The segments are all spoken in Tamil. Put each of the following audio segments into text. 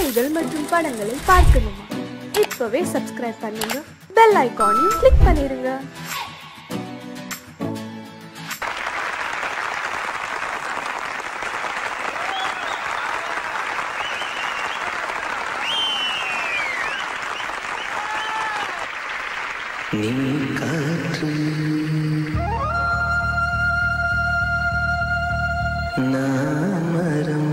செய்திகள் மற்றும் படங்களை பார்க்கணுமா இப்பவே சப்ஸ்கிரைப் பண்ணுங்க பெல் ஐகானையும் கிளிக் பண்ணிருங்க நீ காற்று நான் மரம்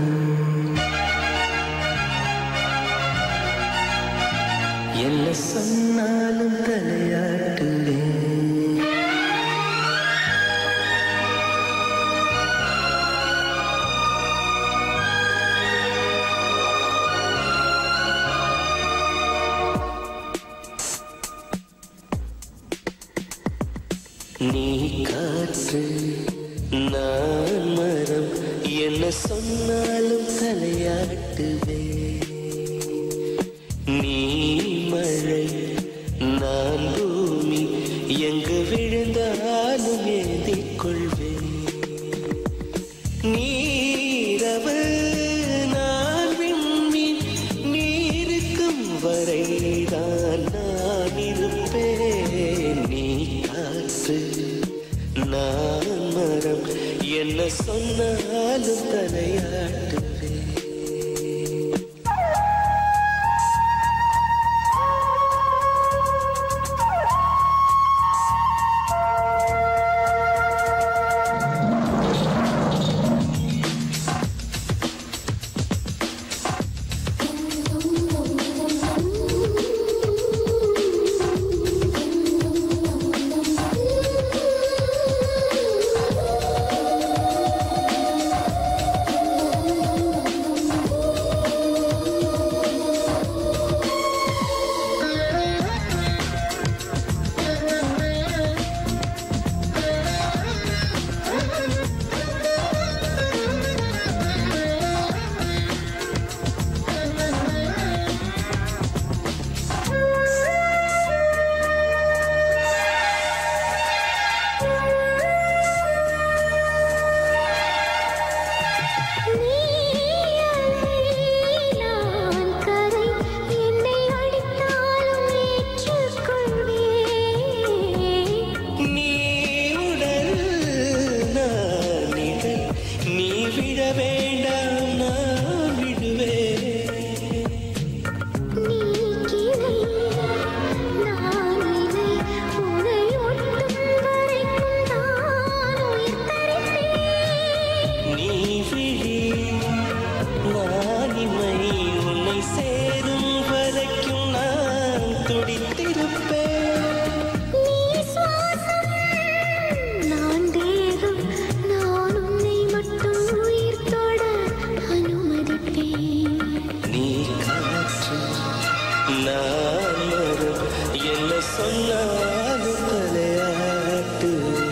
என்ன சொன்னாலும் தலையாட்டுவேன் நீ காற்று நான் மரம் என்ன சொன்னாலும் தலையாட்டுவே நீ மழை நான் பூமி எங்கு விழுந்தாலும் ஏந்திக் கொள்வேன் நீரவு நான் விண்மீன் நீருக்கும் வரைதான் நான் இருப்பேன் நீ காற்று நான் மரம் என்ன சொன்னாலும் தலையாட்டுவேன் நான் கரை என்னை அடித்தாலும் ஏற்றுக்கொள்வேன் நீ உடல் நான் நிழல் நீ விட வேண்டாம் நான் விடுவேன் நீ கிளை நான் இலை உனை ஒட்டும் வரைக்கும் நான் உயிர் தரிப்பேன் நீ விழி நானிமை உன்னை சேரும் வரைக்கும் நான் துடித்திருப்பேன் நீ சுவாசம் நான் தேகம் நான் உன்னை மட்டும் உயிர் தொட அனுமதிப்பேன் நீ காற்று நான் மரம் என்ன சொன்னாலும் தலையாட்டு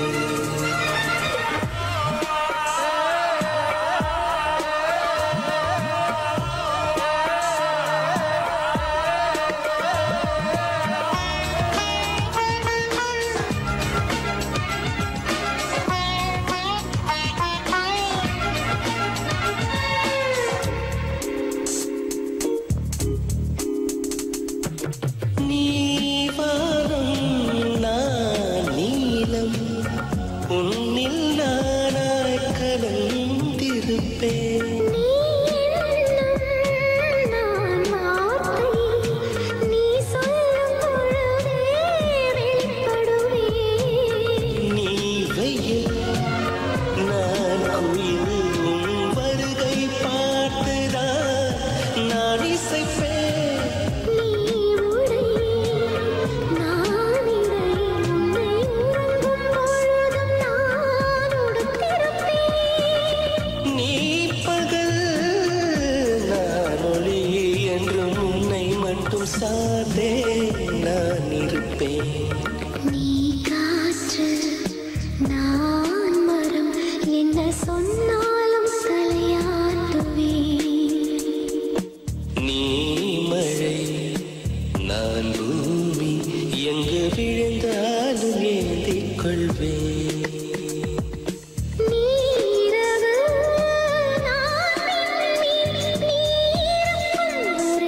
நீ வானம் நான் நீலம் உன்னில் நானாய் கலந்திருப்பேன் நீ எண்ணம் நான் வார்த்தை நீ சொல்லும் பொழுதே வெளிப்படுவேன் நீ வெயில் நான் குயில் உன் வருகை பார்த்துதான் நான் இசைப்பேன் நீ உடை நான் இடை உன்னை உறங்கும் பொழுதும் நான் உடுத்திருப்பேன் நீ பகல் நான் ஒளி என்றும் உன்னை மட்டும் சார்ந்தே நான் இருப்பேன் நீ காற்று நான் மரம் என்ன சொன்னாலும் தலையாட்டுவேன் நீ மழை நான் பூமி எங்கு விழுந்தாலும் ஏந்திக் கொள்வேன் நீரவு நான் விண்மீன் நீருக்கும்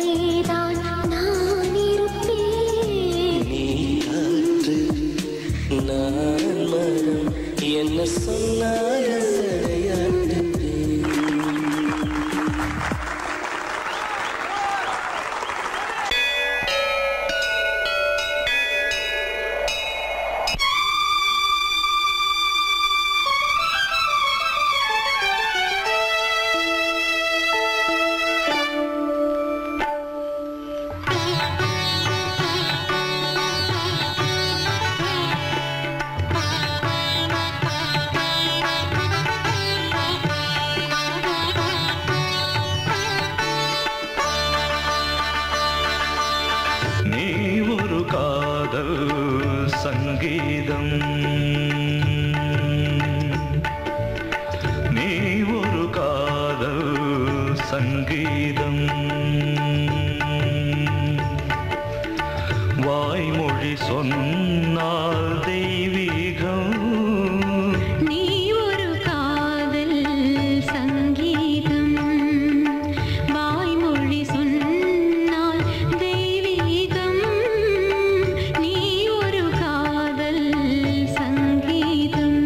சொன்னால் தெய்வீகம் நீ ஒரு காதல் சங்கீதம் வாய்மொழி சொன்னால் தெய்வீகம் நீ ஒரு காதல் சங்கீதம்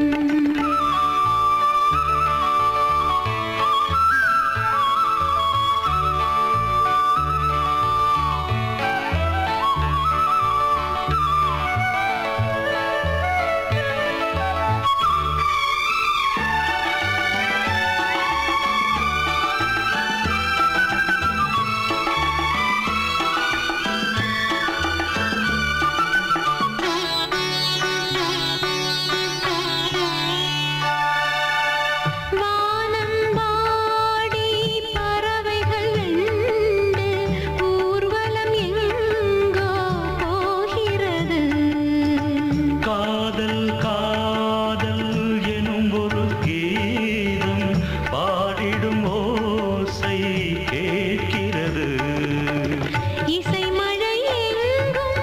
வானம்பாடி பறவைகள் வெண்டு ஊர்வலம் எங்கோ போகிறது காதல் காதல் எனும் ஒரு கீதம் பாடிடும் ஓசை கேட்கிறது இசை மழை எங்கும்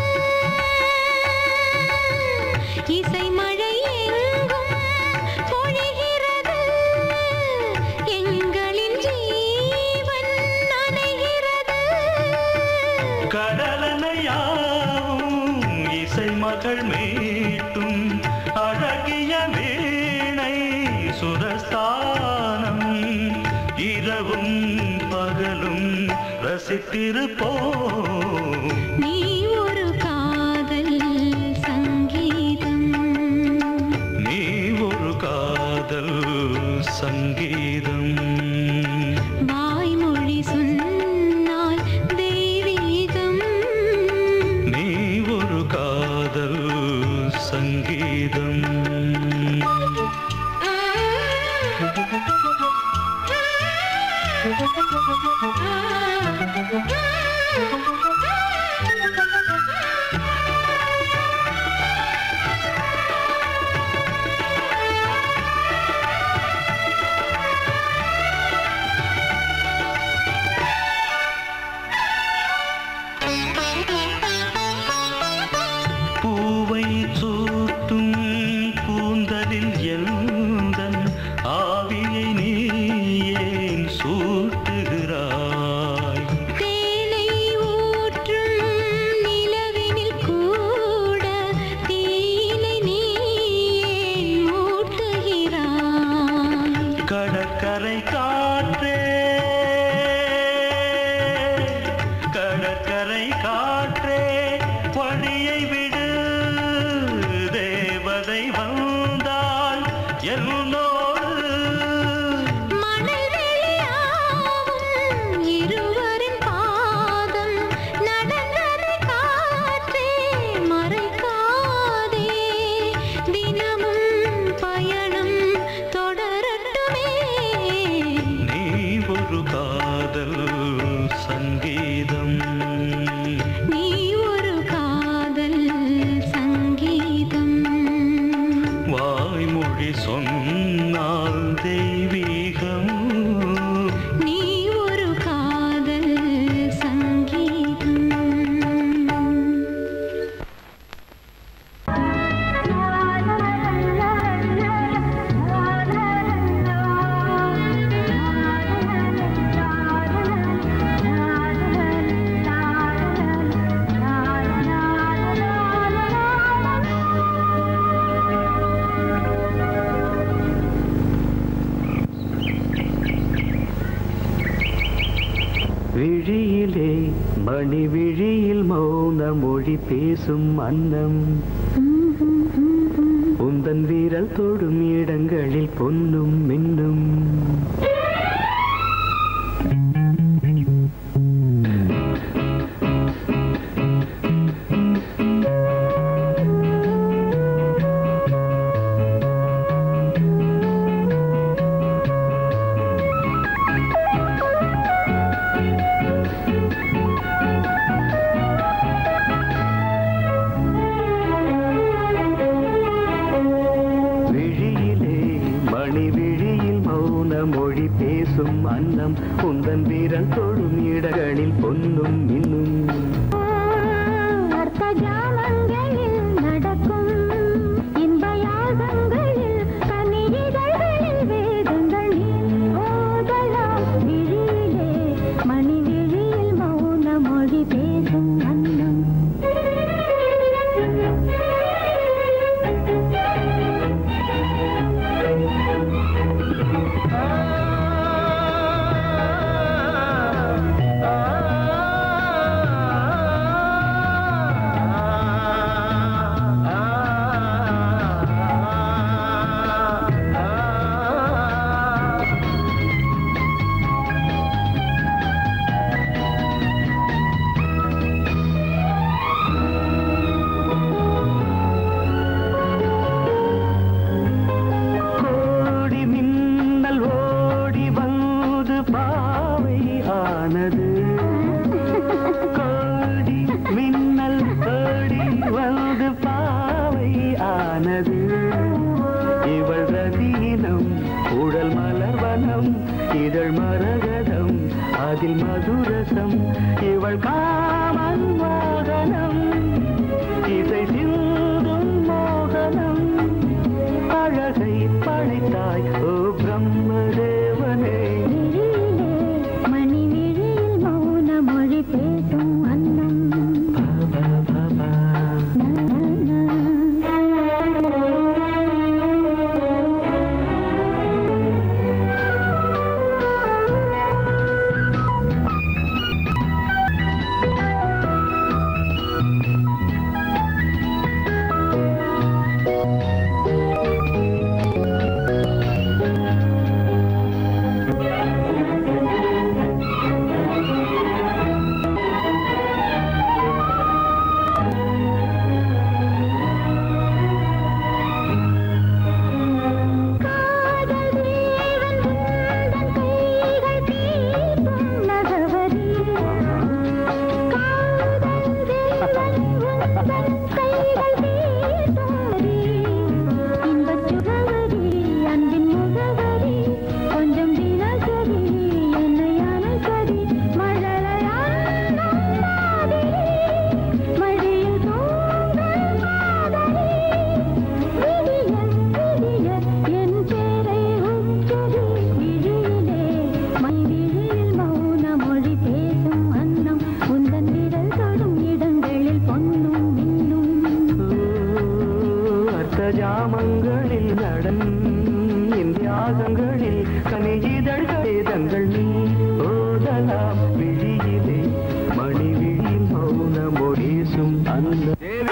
இசை மழை எங்கும் பொழிகிறது எங்களின் ஜீவன் நனைகிறது கடலனையாவும் இசை மகள் மீட்டும் அழகிய வீணை சுரஸ்தானம் இரவும் பகலும் ரசித்திருப்போம் நீ ஒரு காதல் சங்கீதம் நீ ஒரு காதல் சங்கீதம் வாய்மொழி சொன்னால் தெய்வீகம் நீ ஒரு காதல் சங்கீதம் பூவை சூட்டும் கூந்தலில் எந்தன் ஆவியை நீ ஏன் சூட்டுகிறாய் தேனை ஊற்றும் நிலவினில் கூட தீனை நீ ஏன் மூட்டுகிறாய் கடற்கரை காற்றே கடற்கரை காற்றே வழியை விடு தேவதை வந்தால் என்னோடு மணல் வெளியாகும் இருவரின் பாதம் நடந்ததை காற்றே மறைக்காதே தினமும் பயணம் தொடரட்டுமே நீ ஒரு காதல் சங்கீதம் நீ ஒரு காதல் சங்கீதம் வாய்மொழி சொன்னால் தெய்வீகம் நீ ஒரு காதல் சங்கீதம் விழியிலே மணி விழியில் மௌன மொழி பேசும் அன்னம் உந்தன் வீரல் தொடும் இடங்களில் பொன்னும் மின்னும் விழியிலே மணி விழியில் மௌன மொழி பேசும் அன்னம் உந்தன் வீரல் தொடும் இடங்களில் பொன்னும் மின்னும் அர்த்தஜால அதில் மதுரசம் இவள் காமன் வாகனம் இசை சிந்தும் மோகனம் அழகை படைத்தாய் ஓ பிரம்மதேவனே மணி விழியில் மௌன மொழி பேசும் அன்னம் பா, பா, பா, பா. காதல் தேவன் உந்தன் கைகள் தீர்க்கும் நகவரி காதல் தேவன் உந்தன் கைகள் தீர்க்கும் இன்பச் சுகவரி அன்பின் முகவரி கொஞ்சம் தினசரி என்னை அணைக்கடி மழலையாடும் மாதிரி மழையில் தூங்கும் காதலி விடிய விடிய என் பேரை உச்சரி விழியிலே மை விழியில் மௌன மொழி பேசும் அன்னம் உந்தன் விரல் தொடும் இடங்களில் பொன்னும் மின்னும் அர்த்த ஜாமங்களில் நடன் இந்தியாசங்களில் கனிஜிதழ் வேதங்கள் நீ ஓதலாம் விழியிலே மணி விழியில் மௌன மொழேசும் அந்த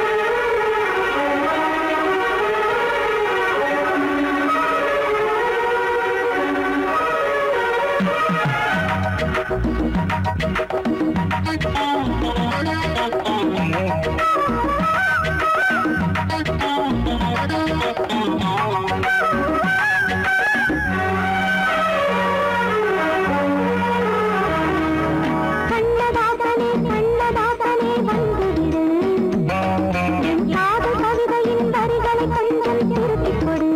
கண்ணதாசனே கண்ணதாசனே வந்துவிடு என் காதல் கவிதையின் வரிகளை கொஞ்சம் திருப்பிக் கொடு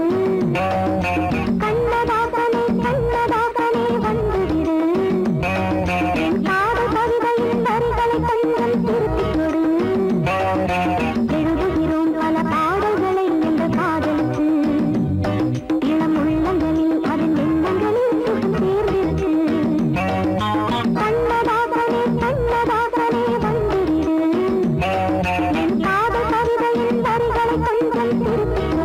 கண்ணதாசனே கண்ணதாசனே வந்துவிடு என் காதல் கவிதையின் வரிகளை கொஞ்சம் திருப்பிக் கொடு எழுதுகிறோம் பல பாடல்களை இந்த காதலுக்கு இளம் உள்ளங்களில் அதன் எண்ணங்களில் சுகம் சேர்ந்திருக்கு கண்ணதாசனே கண்ணதாசனே வந்துவிடு என் காதல் கவிதையின் வரிகளை கொஞ்சம் திருப்பிக்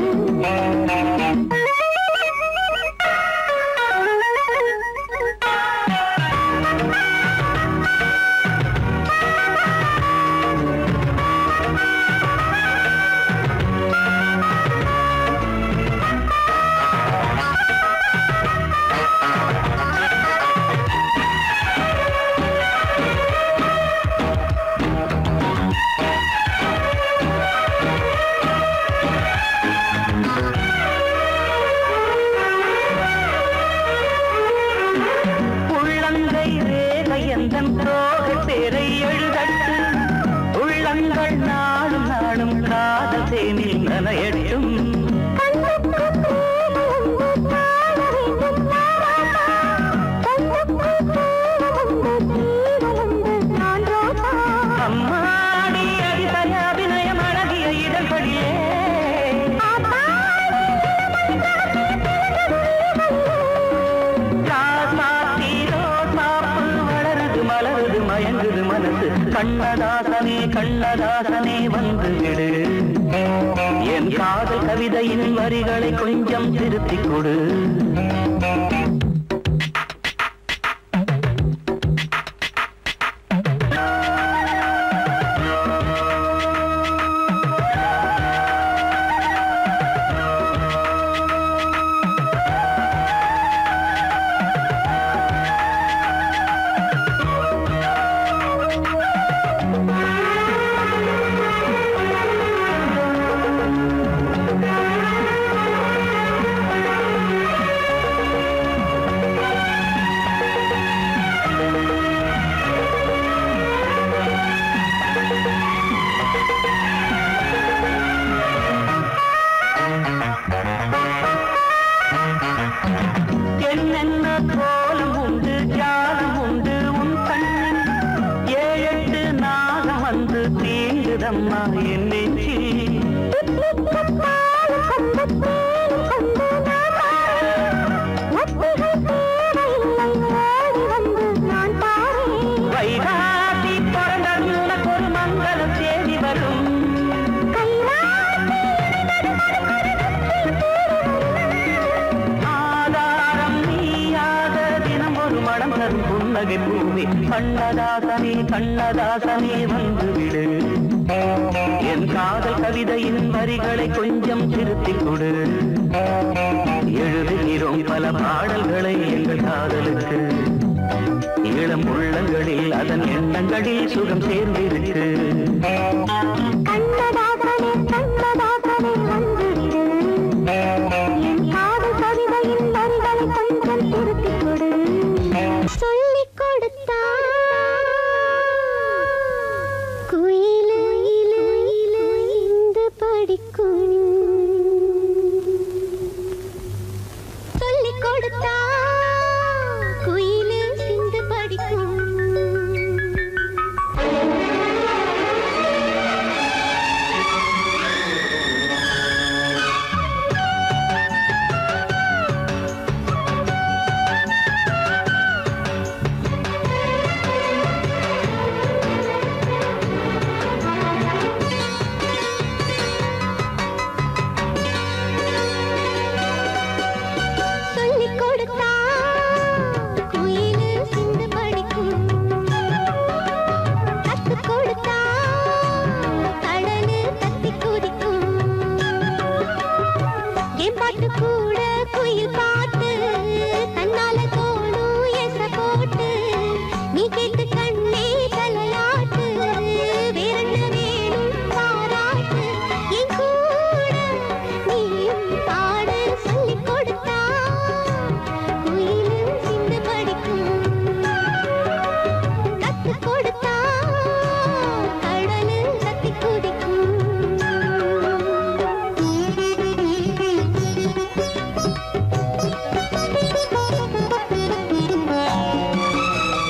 உள்ளங்கை ரேகை எந்தன் தோகை பேரை எழுதட்டு உள்ளங்கள் நாளும் நாளும் காதல் தேனில் நனையட்டும் அம்மாடி அடிசய அபிநயம் அழகிய இடர்படியே வளருது மலருது மயங்குது மனசு கண்ணதாசனே கண்ணதாசனே வந்து விடு என் காதல் கவிதையின் வரிகளை கொஞ்சம் திருத்திக் கொடு இருக்குதம்மா என் நெஞ்சி வைகாசி பிறந்தது உனக்கு ஒரு மங்களம் தேடி வரும் ஆதாரம் நீயாக தினம் ஒரு மனம் தரும் புன்னகை பூமி கண்ணதாசனே கண்ணதாசனே வந்து விடு என் காதல் கவிதையின் வரிகளை கொஞ்சம் திருத்திக் கொடு எழுதுகிறோம் பல பாடல்களை எங்கள் காதலுக்கு இளம் உள்ளங்களில் அதன் எண்ணங்களில் சுகம் சேர்ந்திருக்கு கண்ணதாசனே கண்ணதாசனே வந்துவிடு என் காதல் கவிதையின் வரிகளை கொஞ்சம் திருத்திக் கொடு சொல்லிக் கொடுத்தா குயிலு இலு இலு இந்து படிக்கும் சொல்லிக் கொடுத்தா குயிலு சிந்து படிக்கும் சொல்லிக் கொடுத்தா குயிலு சிந்து படிக்கும் கத்துக் கொடுத்தா கடலு தத்தி குதிக்கும் என் பாட்டு கூட குயில் பாட்டு தன்னால தோணும் எச போட்டு நீ கேட்டு கண்ணே தலையாட்டு வேறென்ன வேணும் பாராட்டு என் கூட நீயும் பாடு சொல்லிக் கொடுத்தா குயிலும் சிந்து படிக்கும் கத்துக் கொடுத்தா கடலு தத்தி குதிக்கும்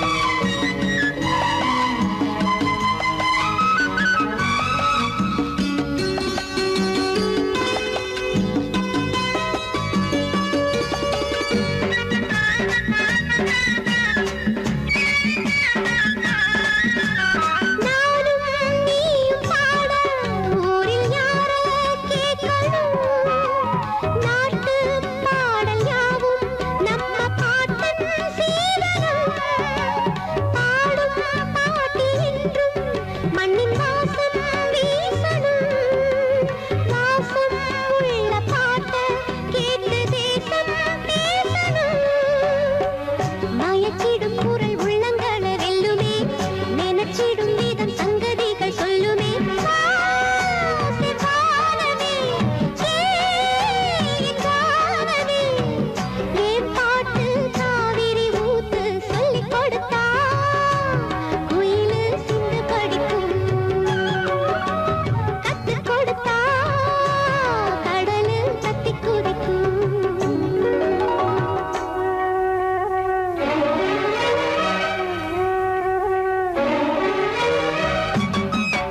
நானும் நீயும் பாட ஊரில் யார கேட்கணும் நாட்டு பாடல் யாவும் நம்ம பாட்டன் சீதனம் பாடும் பாட்டில் என்றும் மண்ணின் வாசம் வீசணும் வாசம் உள்ள பாட்ட கேட்டு தேசம் பேசணும் மயக்கிடும் குரல் உள்ளங்களை வெல்லுமே நினைச்சிடும் வீதம் சங்கதிகள் சொல்லுமே ஆசை வானமே, ஏன் காணவே? என் பாட்டு காவிரி ஊத்து சொல்லிக் கொடுத்தா குயிலு சிந்து படிக்கும் கத்துக் கொடுத்தா கடலு தத்தி குதிக்கும்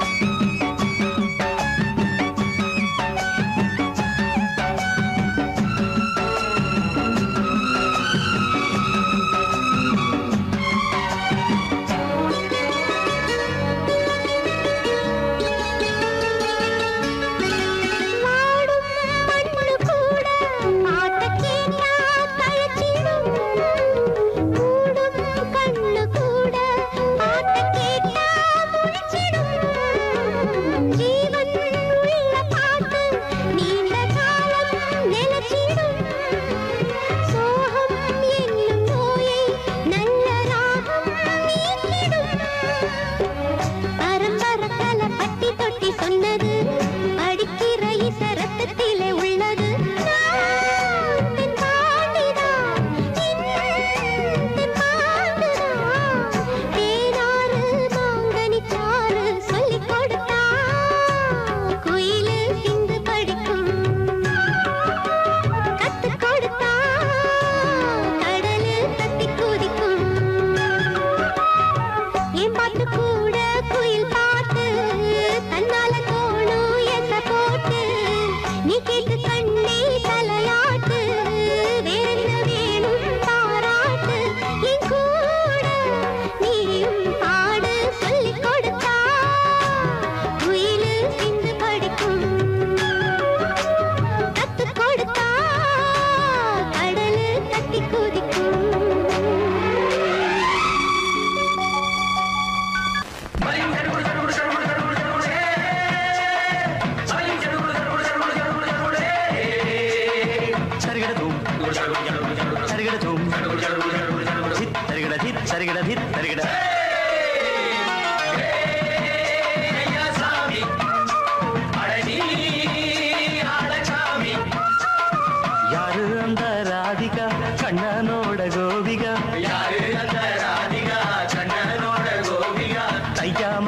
மாடும் மண்ணு கூட பாட்ட கேட்டா கழிச்சிடும் கூடும் கண்ணு கூட பாட்ட கேட்டா முடிச்சிடும் ஜீவன் உள்ள பாட்டு நீண்ட காலம் நிலச்சிடும் சோகம் என்னும் நோயை நல்ல ராகம் நீக்கிடும் பரம்பரக்கல பட்டி தொட்டி சொன்னது படிக்கிற இசரத்தத்திலே உள்ளது நான் தென் பாண்டிதான், என் தென் பாண்டுதான். தேனாறு மாங்கனிச்சாறு சொல்லிக் கொடுத்தா, குயிலு சிந்து படிக்கும் கத்துக் கொடுத்தா கடலு தத்தி குதிக்கும் என் பாட்டு கூட குயில் பாட்டு தன்னா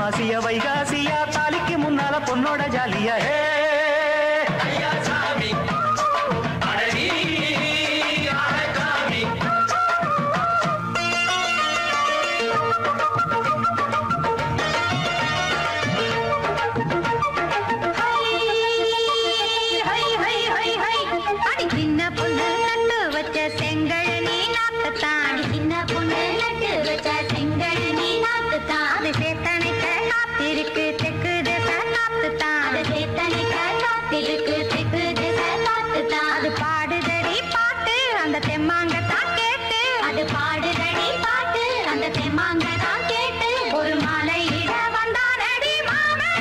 மாசிய வைகாசியா தாலிக்கு முன்னால பொண்ணோட ஜாலியா ஹே ஐயா சாமி அடடி ஆழக்காமி அடி சின்ன பொண்ணு நட்டு வச்ச செங்கழனி நாத்துத்தான் சின்ன பொண்ணு நட்டு வச்ச செங்கழனி நாத்துத்தான் அது சேத்தனைக்க காத்திருக்கு தெக்கு திசை நாத்துத்தான் அது சேத்தனைக்க காத்திருக்கு தெக்கு திசை நாத்துத்தான் அது பாடுதடி பாட்டு அந்த தெம்மாங்கத்தான் கேட்டு அது பாடுதடி பாட்டு அந்த தெம்மாங்கத்தான் கேட்டு ஒரு மாலையிட வந்தானடி மாமன்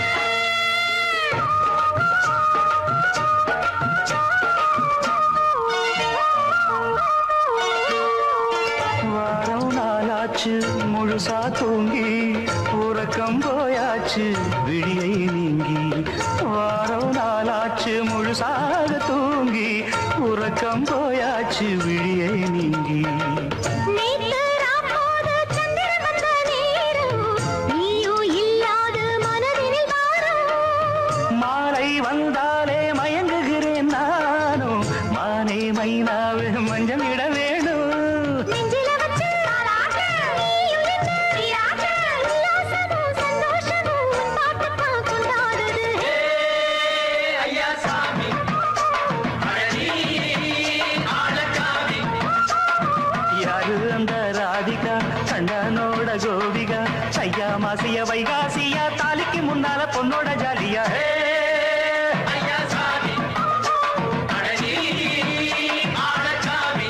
வாரம் நாளாச்சு முழுசா தூங்கி உறக்கம் போயாச்சு விழியை நீங்கி வாரம் நாளாச்சு முழுசாக தூங்கி உறக்கம் போயாச்சு விழியை நீங்கி நேத்து ராப்போது சந்திரன் வந்த நேரம், நீயும் இல்லாத மனதினில் வாரம். மாலை வந்தாலே மயங்குகிறேன் நானும் மானே மைனாவே மஞ்சம் இட வேணும் நெஞ்சில வச்சு தாலாட்ட, நீயும் நின்று நீராட்ட, உல்லாசமும் சந்தோஷமும் உன் பாட்டுத்தான் கொண்டாடுது. ஐயா சாமி அடடி ஆழக்காமி யாரு அந்த ராதிகா கண்டனோட கோபிகா ஐயா மாசிய வைகாசியா தாலிக்கு முன்னால பொண்ணோட ஜாலியா ஹே ஐயா சாமி அடடி ஆழக்காமி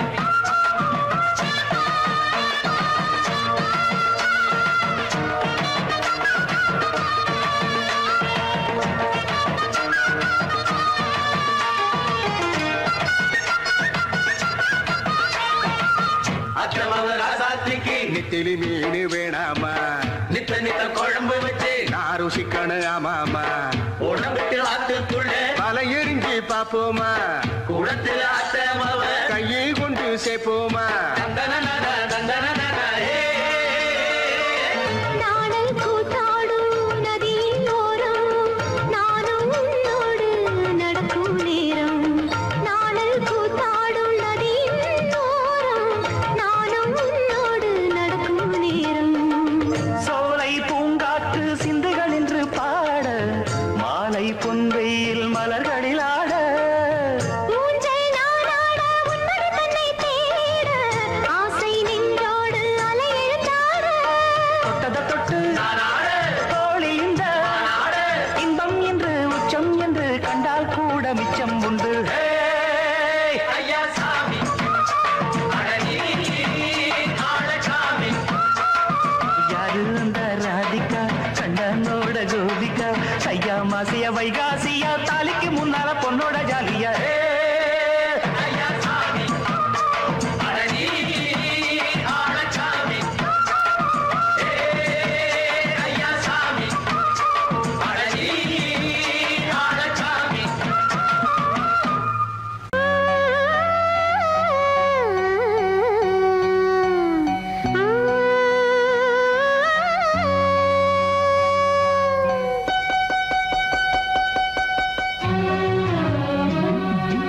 அச்சமவ ராசாத்திக்கு நெத்திலி மீன் வேணாமா நித்த நித்த குழம்பு வச்சு நான் ருசிக்கணும் ஆமாமா உடம்புக்கு ஆத்துக்குள்ள பல எரிஞ்சு பாப்போமா குடத்துல அத்தமவ கையை கொண்டு சேர்ப்போமா தந்தனனன தந்தனனன ஏ நாடல் கூத்தாடும் நதியின் ஓரம், நானும் உன்னோடு நடக்கும் நேரம். நாடல் கூத்தாடும் நதியின் ஓரம், நானும் உன்னோடு நடக்கும் நேரம் சோலை பூங்காற்று சிந்துகள் என்று பாட மாலை பொன்வெயில் மலர்களில் ஆட ஊஞ்சல் நாடாட உன்மடி தன்னை தேட ஆசை நின்றோடு அலை எழுந்தாட தொட்டத தொட்டு நானாட தோழி இந்த நானாட இன்பம் என்று உச்சம் என்று கண்டால் கூட மிச்சம் உண்டு ஹே ஐயா சாமி அடடி ஆழக்காமி யாரு அந்த ராதிகா கண்டனோட கோபிகா ஐயா மாசிய வைகாசியா தாலிக்கு முன்னால பொண்ணோட ஜாலியா ஹே ஐயா சாமி அடடி ஆழக்காமி ஏ ஐயா சாமி அடடி ஆழக்காமி ஆ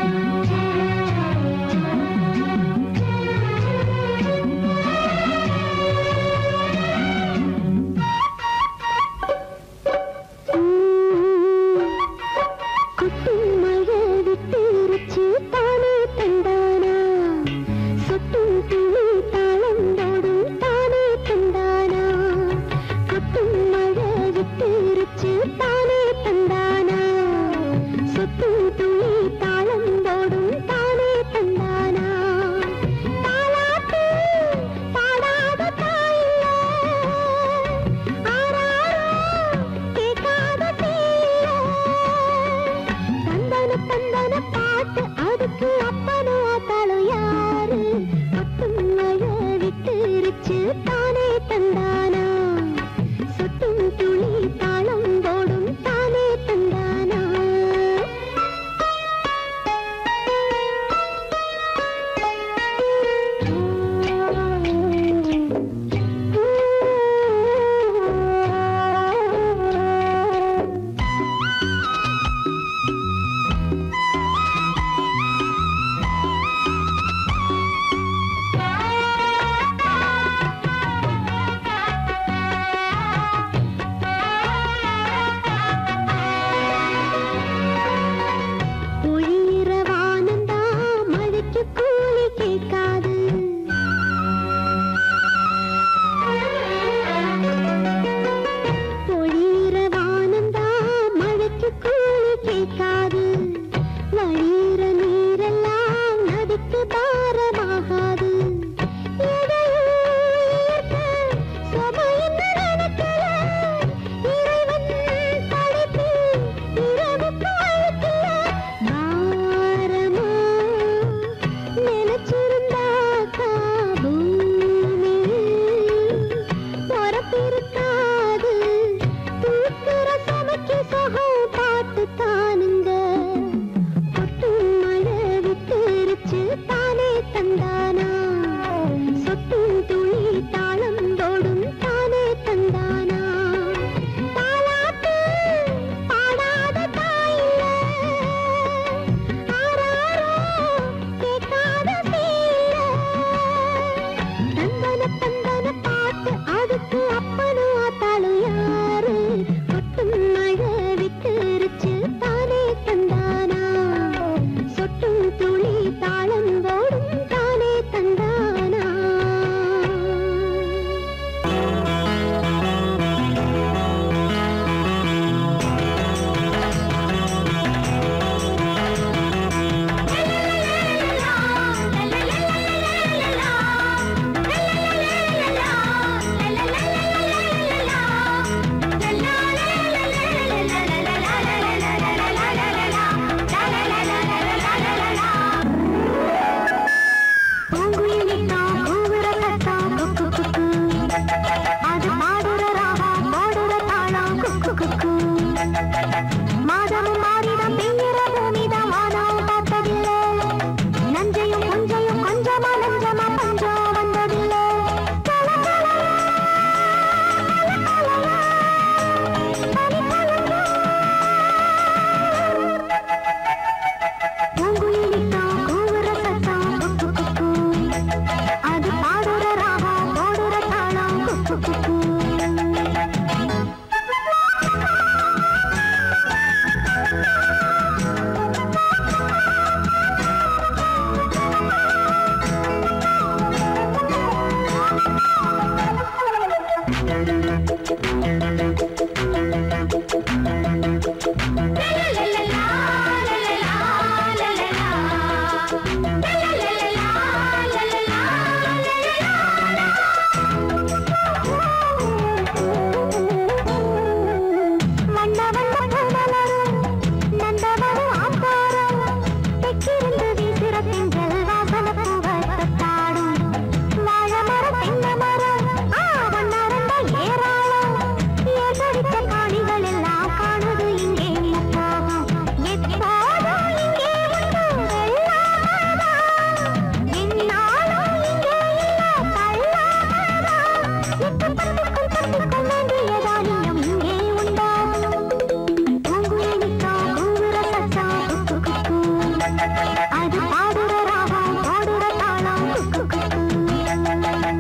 அது பாடுற ராகம் பாடுற தாளம் குக்கு குக்கு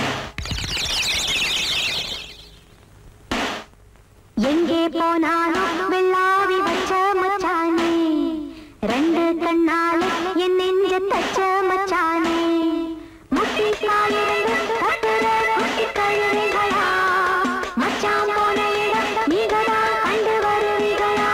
எங்கே போனாலும் வெள்ளாவி வச்ச மச்சானே ரெண்டு கண்ணாலே என் நெஞ்ச தச்ச மச்சானே முட்டி காலிரண்டு கத்துற குட்டி கழுதைகளா மச்சான் போன இடம் நீங்கடா கண்டு வருவீங்களா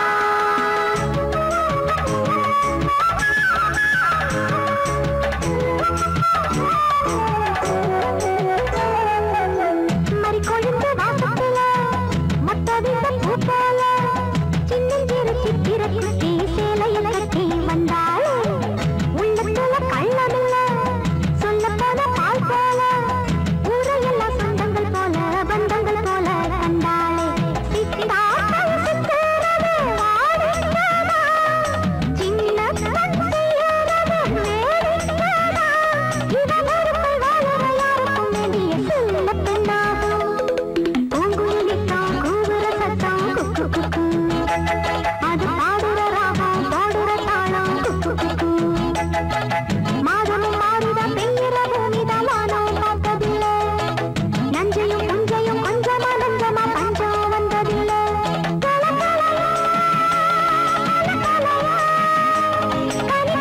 மறி கொழுந்து வாசத்துல மொத்த வீச பூ போல சின்னஞ்சிறு சித்திர குட்டி சேலையில கட்டி வந்தாளே உள்ளத்துல கள்ளமில்ல சொல்ல போன பால் போல ஊரையெல்லாம் சொந்தங்கள் போல பந்தங்கள் போல கண்டாளே சித்தாக்கள் சித்திரமே வாடிக்கடா சின்ன கண் செய்யறது வேடிக்கடா இவன் ஒருத்தன் வாழற யாருக்கும் வேண்டிய சின்ன பெண்ணாகும் பூங்குயிலித்தான் கூவுற சத்தம் குக்கு குக்கு அது பாடுற ராகம் பாடுற தாளம் குக்கு குக்கு மாதமும் மாறுத பெய்யுற பூமிதான் வானம் பார்த்ததில்லை நஞ்சையும் புஞ்சையும் கொஞ்சமா நஞ்சமா பஞ்சம் வந்ததில்லை கல கலையா, கல கலையா, கனி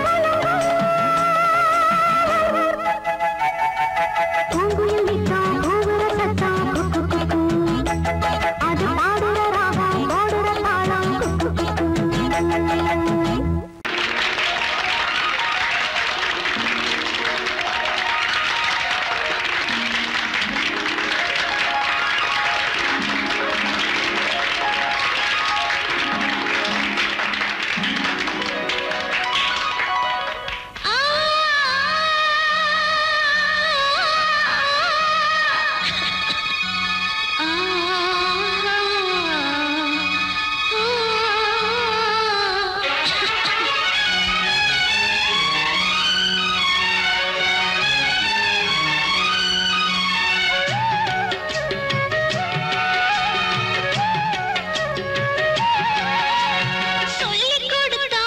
பூங்குயில் நிற்கும் கூவுற சத்தம் குக்கு குக்கு அது பாடுற ராகம் பாடுற தாளம் குக்கு குக்கு சொல்லிக் கொடுத்தா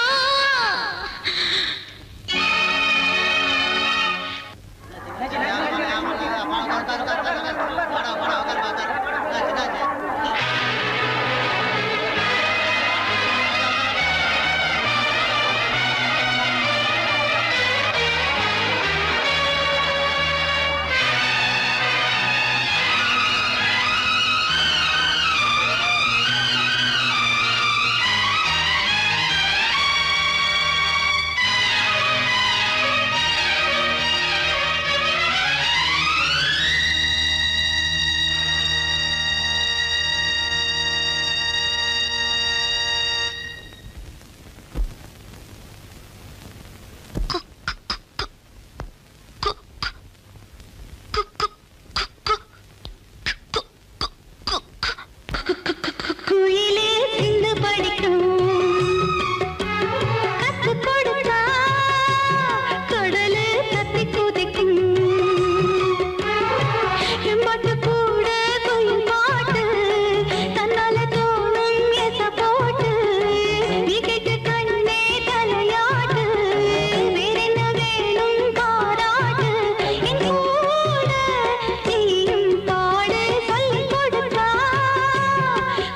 குயிலே சிந்து படிக்கும் கத்து கொடுத்தா கடலு கத்தி குதிக்கும் எம்பட்டு கூட குயில் பாட்டு தன்னால தோணும் எச போட்டு நீ கேட்டு கண்ணே தலையாட்டு வேறென்ன வேணும் பாராட்டு என் கூட நீயும் பாடு சொல்லிக் கொடுத்தா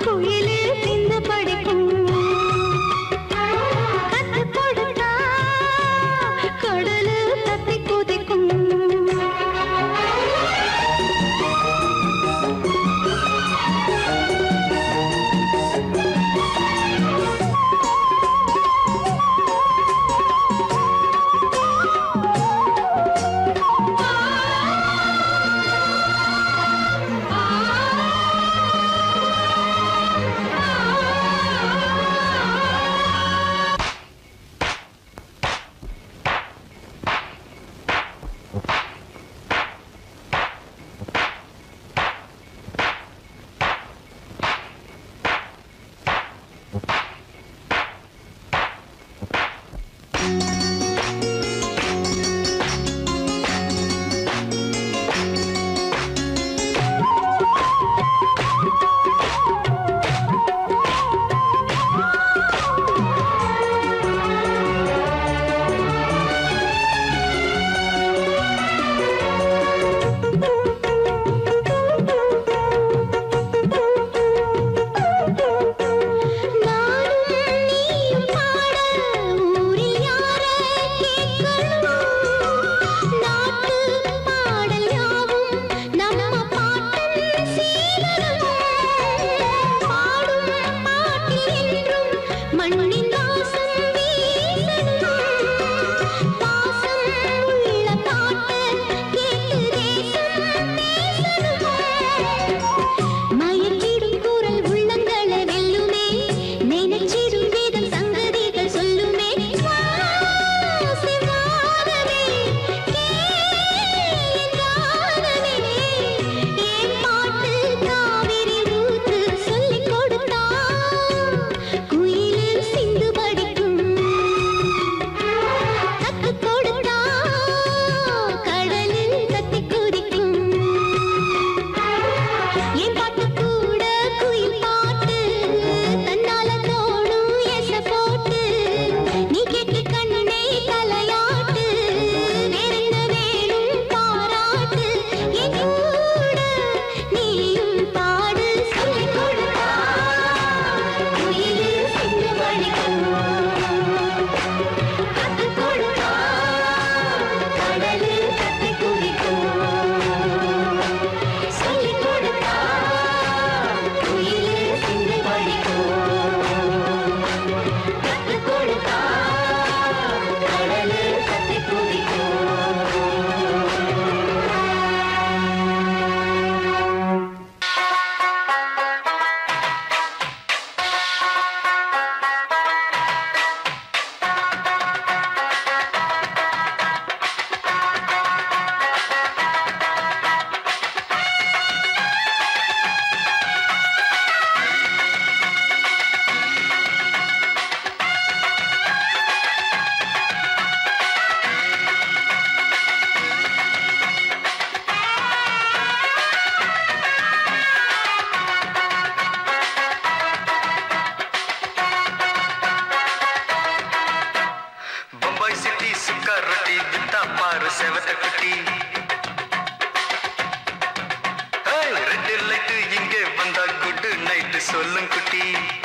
செவத்த குட்டி ரெட் லைட்டு இங்கே வந்தா குட் நைட்டு சொல்லும் குட்டி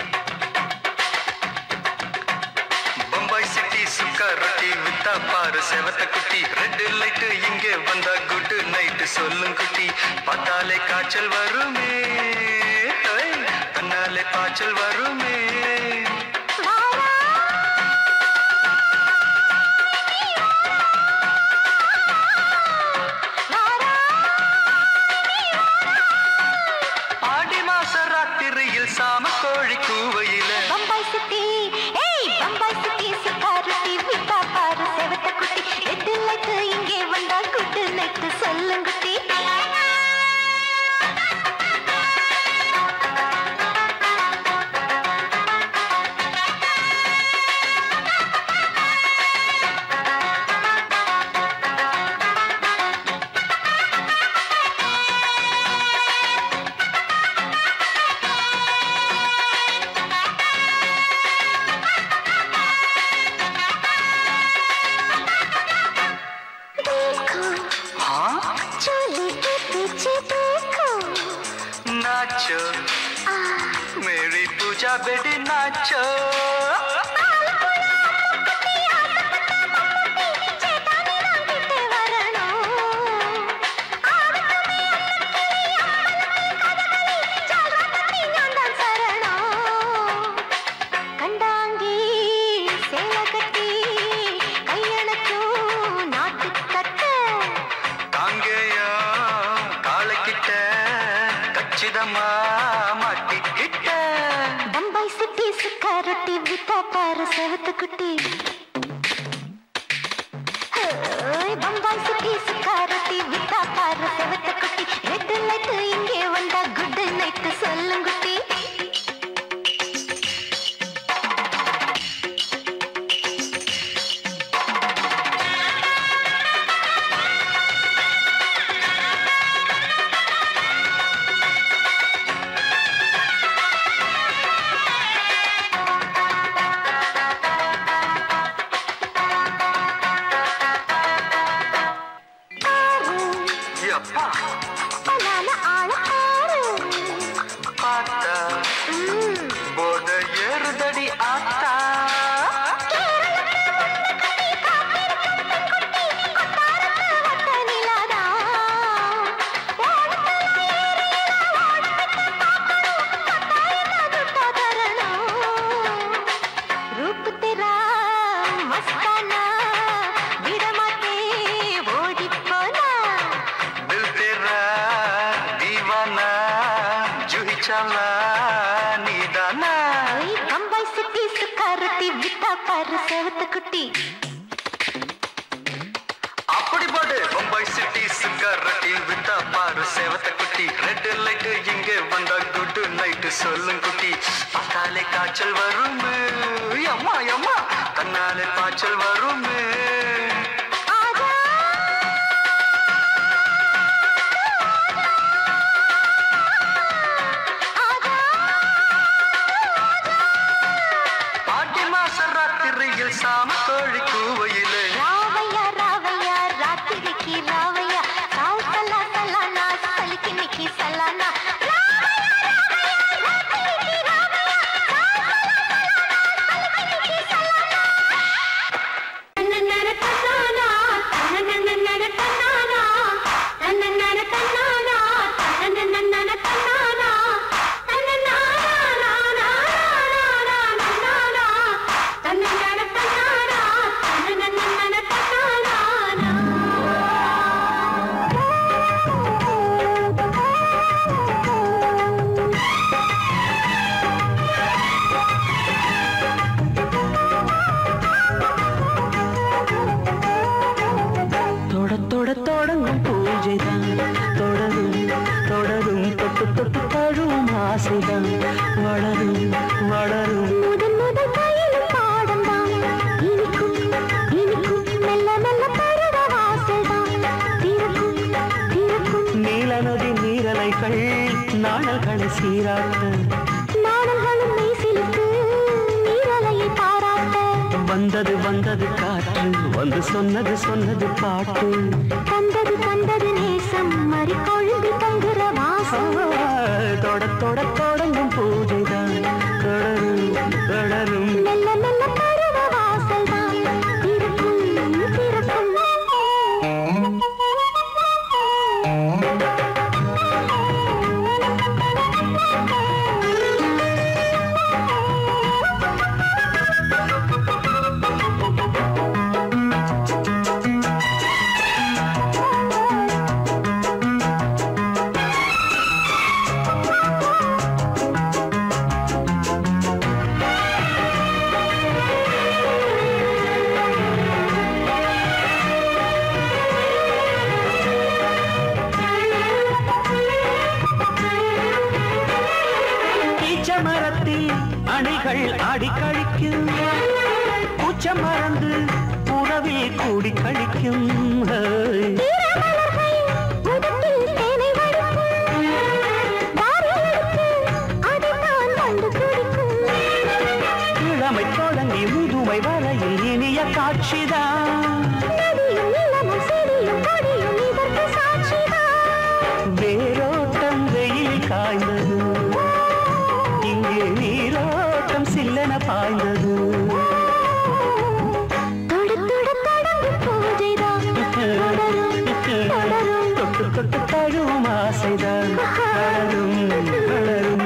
பம்பாய் சிட்டி சுக்கா ரொட்டி வித்தா பாரு செவத்த குட்டி ரெட் லைட்டு இங்கே வந்தா குட் நைட்டு சொல்லும் குட்டி பார்த்தாலே காய்ச்சல் வருமே ஏய், கண்ணாலே காய்ச்சல் வருமே ஆடி மாச ராத்திரியில் சாம கோழி கூவையில பம்பாய் சிட்டி ஏய் பம்பாய் சிட்டி சிக்காருட்டி விட்டா பாரு செவத்த குட்டி எட்டு லைட்டு இங்கே வந்தா குட்டு லைட்டு சொல்லுங்குட்டி हाँ चोली के पीछे देखो नाचो मेरी पूजा बेटी नाचो கண்டாங்கி சேல கட்டி கையணக்கும் நாட்டு கட்ட தாங்கேயா காலக்கிட்ட கச்சிதமா மாட்டிக்கிட்ட பம்பாய் சிட்டி சுக்கா ரொட்டி வித்தா பாரு செவத்து குட்டி ஹோய், பம்பாய் சிட்டி சுக்கா ரொட்டி வித்தா பாரு செவத்து குட்டி ரெட் லைட் இங்கே வந்தா குட் நைட் சொல்லுங்குட்டி எப்பா பலான ஆள ஆறு பார்த்தா போத ஏறுதடி ஆத்தா வட்ட நிலாதா रूप तेरा मस्ताना विडमाते ओडी पोना दिल तेरा दीवाना जूही चला नीदाना ओई बम्बई सिटी सुकारती बिता पर सेवत कुटी அப்படி போடு பம்பாய் சிட்டி சிக்காரட்டி வித்தா பாரு சேவத்த குட்டி ரெட் லைட் இங்கே வந்தா குட் நைட் சொல்லும் குட்டி பார்த்தாலே காய்ச்சல் வருமே அம்மா அம்மா கண்ணாலே காய்ச்சல் வருமே आजा आजा ஆடி மாச ராத்திரியில் சாம கோழி கூவையிலே రావయ్య రావయ్య రాత్రికి రావయ్య సాల్ సలా సలానా సలికి నికి సలానా தொட தொட தொடங்கும் பூஜைதான் தொடரும் தொடரும் தொட்டு தொட்டு தழுவும் ஆசைதான் வளரும் வளரும் முதன் முதல் பயிலும் பாடம்தான் இனிக்கும் இனிக்கும் மெல்ல மெல்ல பருவ வாசல்தான் திறக்கும் திறக்கும் நீல நதி நீரலைகள் நாணல்களை சீராட்ட நாடல்களும் மெய்சிலுக்கு நீரலையை பாராட்ட வந்தது வந்தது காற்று வந்து சொன்னது சொன்னது பாட்டு தந்தது தந்தது நேசம் மறி கொழும்பி தங்குற வாசம் தொட தொட தொடங்கும் பூஜைதான் தொடரும் தொடரும் மெல்ல மெல்ல பருவ வாசல் தான் திறக்கும் திறக்கும் ஈச்ச மரத்தில் அணைகள் ஆடி கழிக்கும் பூச்ச மறந்து உறவில் கூடி கழிக்கும் ஹேய். உதட்டில் தேனை வடிக்கும் வாரி எடுத்து அதைத்தான் கண்டு குடிக்கும் இளமை தொடங்கி முதுமை வரையில் இனிய காட்சிதான் நதியும் நிலமும் செடியும் கொடியும் இதற்கு சாட்சிதான் வேரோட்டம் வெயில் காய்ந்தது இங்கே நீரோட்டம் சில்லென பாய்ந்தது தொட தொட தொடங்கும் பூஜைதான் தொடரும் தொடரும் தொட்டு தொட்டு தழுவும் ஆசைதான் வளரும் வளரும்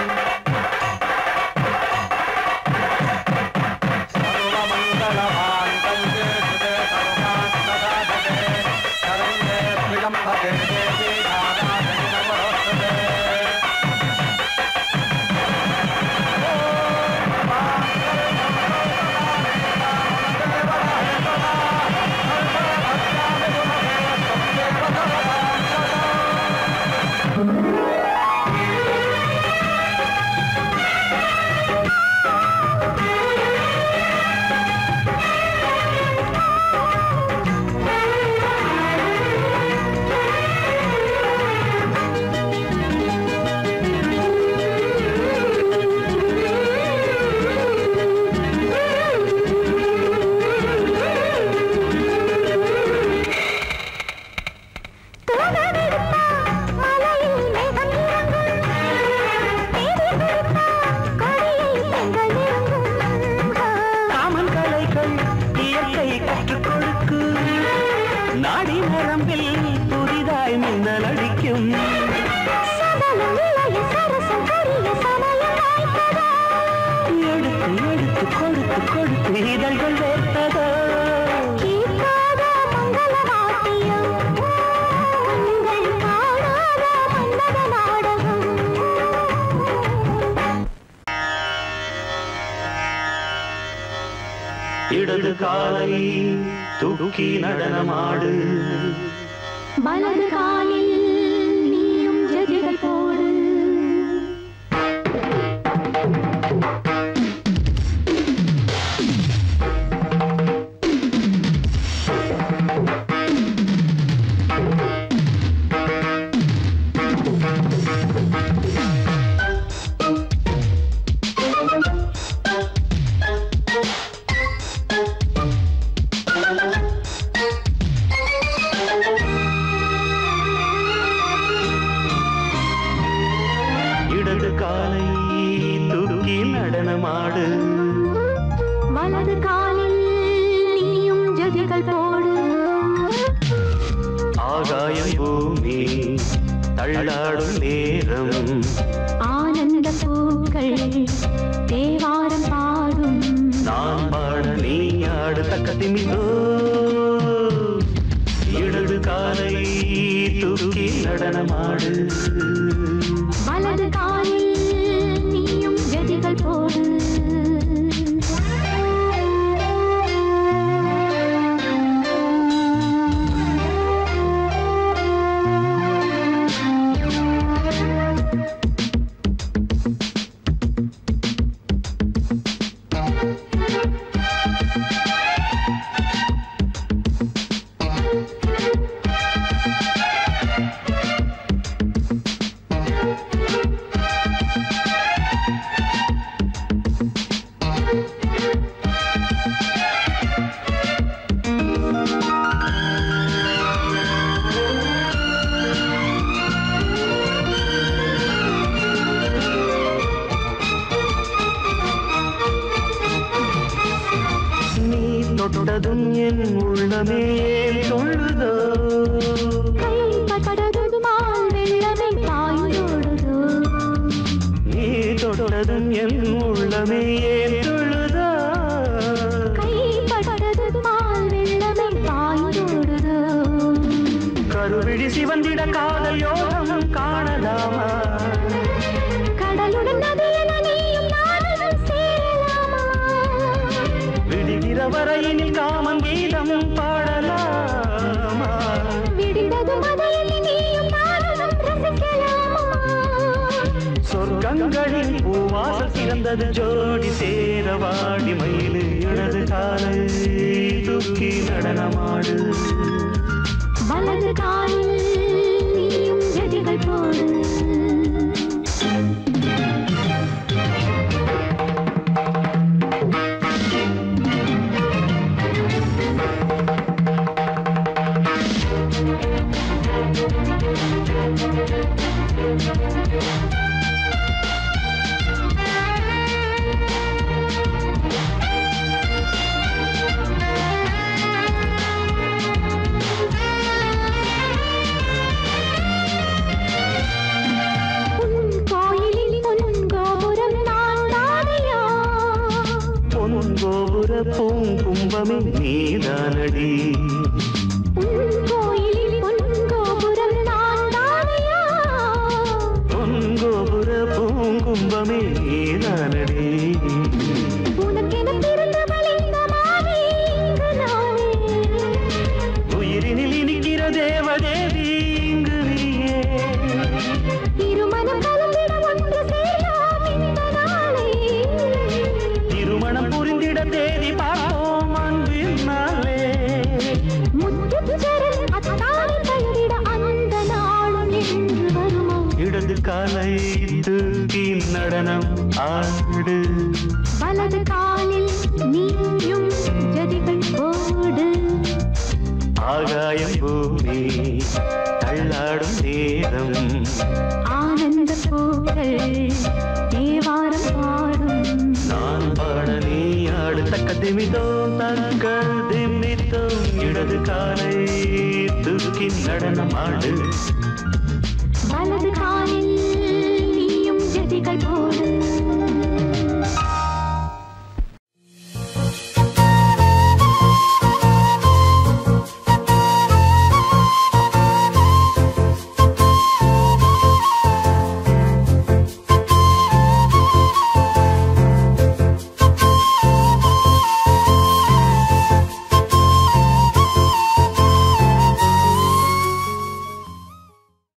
தூதமெடுத்தா மலையில் மேகம் இறங்கும் தேடி பிடித்தா கொடியை பெண்கள் நெருங்கும் காமன் கலைகள் இயற்கை கற்றுக் கொடுக்கு நாடி நரம்பில் புதிதாய் மின்னல் அடிக்கும் சபலம் இளைய சரசம் கொடிய சமயம் வாய்த்ததா எடுத்து எடுத்து கொடுத்து கொடுத்து இதழ்கள் வேர்த்ததோ கேட்காத மங்கள வாத்தியம் கண்கள் காணாத மன்னத நாடகம் இடது காலை தூக்கி நடனமாடு வலது காலில் நீயும் ஜதிகள் போடு இடது காலை தூக்கி நடனமாடு வலது காலில் நீயும் ஜதிகள் போடு ஆகாயம் பூமி தள்ளாடும் நேரம் ஆனந்த பூக்கள் தேவாரம் பாடும் நான் பாட நீ ஆடு தக்க திமிதோ இடது காலை தூக்கி நடனமாடு வலது காலில் நீயும் ஜதிகள் போடு தொட்டதும் என் உள்ளமே ஏன் சொல்லுதோ கைப்பட்டதுமால் வெள்ளமே பாய்ந்தோடுதோ நீ தொட்டதும் என் உள்ளமே ஏன் சொல்லுதோ கைப்பட்டதுமால் வெள்ளமே பாய்ந்தோடுதோ கருவிழி சிவந்திட காதல் யோகம் காணலாமா கடலுடன் நதியென நீயும் நானும் சேரலாமா விடுகிற வரையினில் காமன் கீதம் பாடலாமா விடிந்ததும் அதையில் நீயும் நானும் ரசிக்கலாமா சொர்க்கங்களில் பூவாசல் சிறந்தது ஜோடி சேர வாடி மயிலு இடது காலை தூக்கி நடனமாடு வலது காலில் நீயும் ஜதிகள் போடு உன் கோயிலில் பொன் கோபுரம் நான் தானையா பொன் கோபுர பூங்கும்பமே நீதானடி உன் கோயிலில் பொன் கோபுரம் நான் தானையா பொன் கோபுர பூங்கும்பமே நீதானடி உனக்கென பிறந்தவள் இந்த மாறி இங்கு நானே உயிரினில் இனிக்கிற தேவதேவி இங்கு நீயே இருமனம் கலந்திட ஒன்று சேரலாம் இந்த நாளே திருமணம் புரிந்திட தேதி பார்ப்போம் அன்பினாலே முத்துச்சரன் அத்தானை தழுவிட அந்த நாளும் என்று வருமா இடது காலை தூக்கி நடனம் ஆடு வலது காலில் நீயும் ஜதிகள் போடு ஆகாயம் பூமி தள்ளாடும் நேரம் ஆனந்த பூக்கள் தேவாரம் பாடும் நான் பாட நீ ஆடு தக்க திமிதோம் தக்க திமித்தோம் இடது காலை தூக்கி நடனம் ஆடு